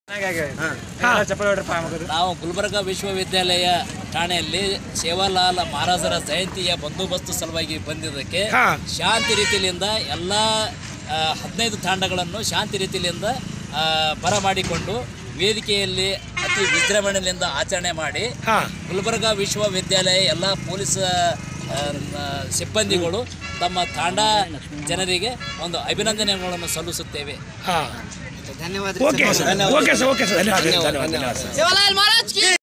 ನಾವು ಗುಲ್ಬರ್ಗ ವಿಶ್ವವಿದ್ಯಾಲಯ ಠಾಣೆಯಲ್ಲಿ ಸೇವಾಲಾಲ್ ಮಹಾರಾಜರ ಜಯಂತಿಯ ಬಂದೋಬಸ್ತು ಸಲುವಾಗಿ ಬಂದಿದ್ದಕ್ಕೆ ಹಾ. ಶಾಂತಿ ರೀತಿಯಿಂದ ಎಲ್ಲ ಆ, ಹದಿನೈದು ತಾಂಡಗಳನ್ನು ಶಾಂತಿ ರೀತಿಯಿಂದ ಆ, ಬರಮಾಡಿಕೊಂಡು ವೇದಿಕೆಯಲ್ಲಿ ಅತಿ ವಿಜೃಂಭಣೆಯಿಂದ ಆಚರಣೆ ಮಾಡಿ ಹಾ ಗುಲ್ಬರ್ಗ ವಿಶ್ವವಿದ್ಯಾಲಯ ಎಲ್ಲ ಪೊಲೀಸ್ ಆ, ನ- ಸಿಬ್ಬಂದಿಗಳು ತಮ್ಮ ತಾಂಡ ಜನರಿಗೆ ಒಂದು ಅಭಿನಂದನೆಗಳನ್ನು ಸಲ್ಲಿಸುತ್ತೇವೆ ಹಾ ಧನ್ಯವಾದ okay sir okay sir okay sir ಧನ್ಯವಾದ ಧನ್ಯವಾದ ಧನ್ಯವಾದ ಸರ್ सेवालाल महाराज की